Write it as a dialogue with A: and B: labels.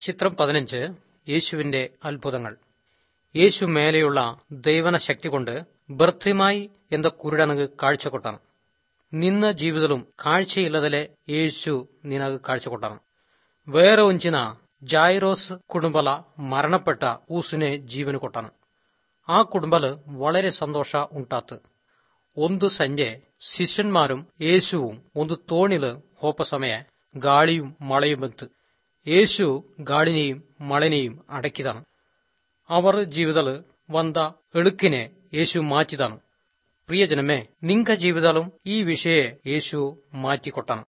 A: ചിത്രം പതിനഞ്ച് യേശുവിന്റെ അത്ഭുതങ്ങൾ യേശു മേലെയുള്ള ദൈവന ശക്തി കൊണ്ട് ബർത്തിമായി ಎಂದ ಕುರುಡನಿಗೆ ಕಾഴ്ച ಕೊಟ್ಟನು ನಿನ್ನ ಜೀವಿತಲು ಕಾഴ്ചಯಿಲ್ಲದಲೆ ಯೇಸು ನಿನಗೆ ಕಾഴ്ച ಕೊಟ್ಟನು വേറെ ഒഞ്ചിന ജായിറോസ് കുടുംബല മരണപ്പെട്ട ഊസിനെ ജീവന് കൊട്ടನು ആ കുടുംബല് വളരെ സന്തോഷ ಉಂಟಾತು ಒಂದು ಸಂಜೆ ಶಿಷ್ಯന്മാരും യേശുവും ಒಂದು തോണില് ಹೋಪ സമയ ಗಾಳಿയും മഴയും ಬಂತು യേശു ಗಾಳಿനെയും മഴനെയും അടക്കിതാണ് അവർ ജീവിതല് വന്ന എളുക്കിനെ യേശു മാറ്റിതാണ് പ്രിയജനമേ നിങ്ക ജീവിതലും ഈ വിഷയെ യേശു മാറ്റിക്കൊട്ടണം